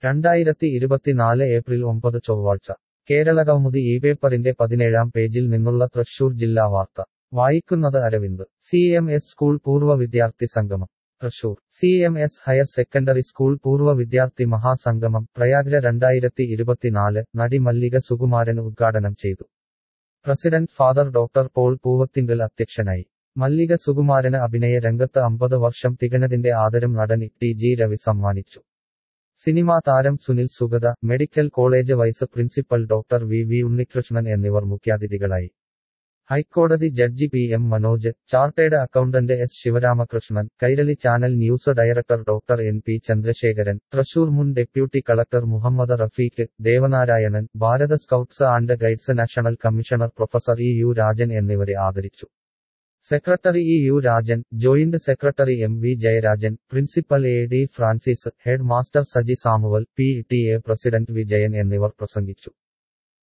രണ്ടായിരത്തി ഇരുപത്തിനാല് ഏപ്രിൽ ഒമ്പത് ചൊവ്വാഴ്ച കേരളകൗമുദി ഈ പേപ്പറിന്റെ പതിനേഴാം പേജിൽ നിന്നുള്ള തൃശൂർ ജില്ലാ വാർത്ത വായിക്കുന്നത് Aravind C M S school പൂർവ്വ വിദ്യാർത്ഥി സംഗമം Thrissur C M S higher secondary school പൂർവ്വ വിദ്യാർത്ഥി മഹാസംഗമം പ്രയാഗ്ര രണ്ടായിരത്തി ഇരുപത്തിനാല് നടി മല്ലിക സുകുമാരൻ ഉദ്ഘാടനം ചെയ്തു president father doctor Paul Poovathingal അധ്യക്ഷനായി മല്ലിക സുകുമാരന് അഭിനയ രംഗത്ത് അമ്പത് വർഷം തികഞ്ഞതിന്റെ ആദരം നടൻ ടി ജി രവി സമ്മാനിച്ചു സിനിമാ താരം Sunil Sugatha medical college vice principal doctor V V Unnikrishnan എന്നിവർ മുഖ്യാതിഥികളായി ഹൈക്കോടതി ജഡ്ജി P M Manoj chartered accountant S Sivaramakrishnan Kairali channel news director doctor N P Chandrasekharan Thrissur മുൻ deputy collector Muhammad Rafeeq Devanarayanan Bharatha scouts and guides national commissioner professor E U Rajan എന്നിവരെ ആദരിച്ചു secretary E U Rajan joint secretary M V Jayarajan principal A D Francis headmaster Saji Samuel P T A president Vijayan എന്നിവർ പ്രസംഗിച്ചു